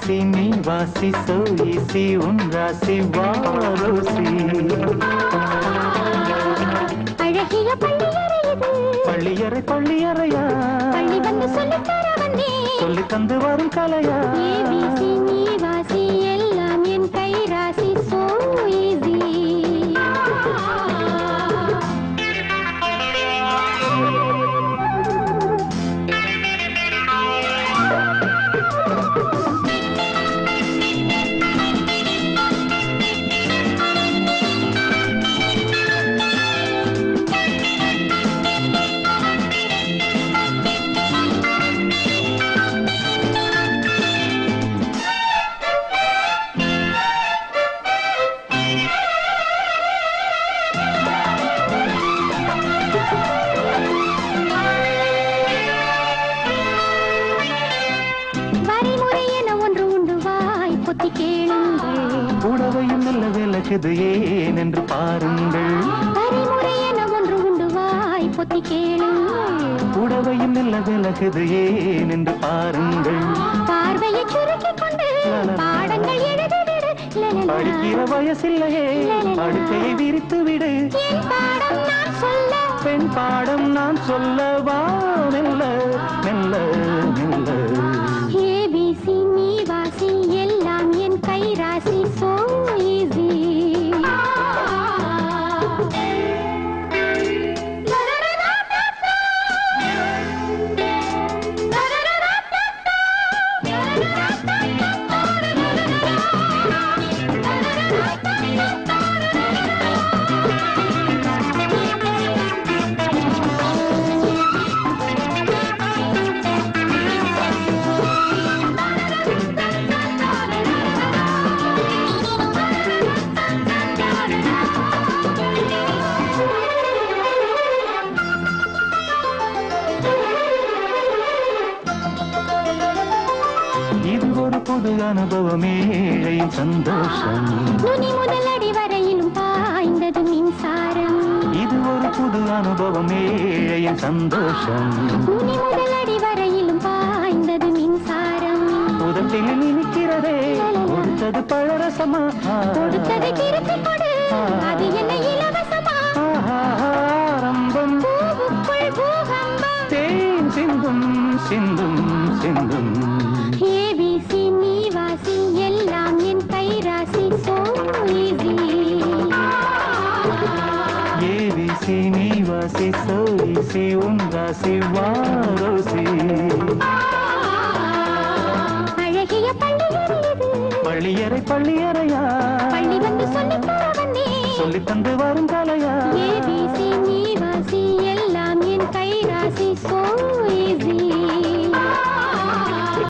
ABC நீ வாசி so easy உன் ராசி வாரோசி அழகிய பள்ளியறை இது பள்ளியறை பள்ளியறையா பள்ளி வந்து சொல்லித் தர வந்தேன் சொல்லி தந்து வரும் கலையா ஏபிசி நீ வாசி எல்லாம் என் கை ராசி சோ ஈஸி வரைமுறை என ஒன்று உண்டு வாய் பொத்தி கேளுங்கள் கூடவையும் மெல்ல விலகுது ஏன் என்று பாருங்கள் வரைமுறை என ஒன்று உண்டு வாய் பொத்தி கேளுங்கள் கூடவையும் மெல்ல விலகுது ஏன் என்று பாருங்கள் பார்வையை சுருக்கிக் கொண்டு பாடங்கள் எழுதிவிடு லலலா. படிக்கிற வயசில்லையே படுக்கையை விரித்து விடு என் பாடம் நான் சொல்ல பெண் பாடம் நான் சொல்லவா மெல்ல மெல்ல மெல்ல ஏபிசி நீ வாசி எல்லாம் என் கை ராசி சோ ஈஸி இது ஒரு புது அனுபவம் ஏழையின் சந்தோஷம் நுனி முதல் அடி வரையிலும் பாய்ந்தது மின்சாரம் இது ஒரு புது அனுபவம் ஏழையின் சந்தோஷம் நுனி முதல் அடி வரையிலும் பாய்ந்தது மின்சாரம் உதட்டில் நினைக்கிறதே கொடுத்தது பழரசமா கொடுத்ததை திருப்பி கொடு அது என்ன இலவசமா ஆஹா, ஆரம்பம் பூவுக்குள் பூகம்பம் தேன் சிந்தும் சிந்தும் சிந்தும் ஏபிசி நீ வாசி எல்லாம் என் கை ராசி சோ ஈஸி ஏவிசி நீ வாசி சோரிசி உன் ராசி வாரோசி அழகிய பள்ளியறை இது பள்ளியறை பள்ளியறையா பள்ளி வந்து சொல்லித் தர வந்தேன் சொல்லி தந்து வரும் கலையா ஏபிசி நீ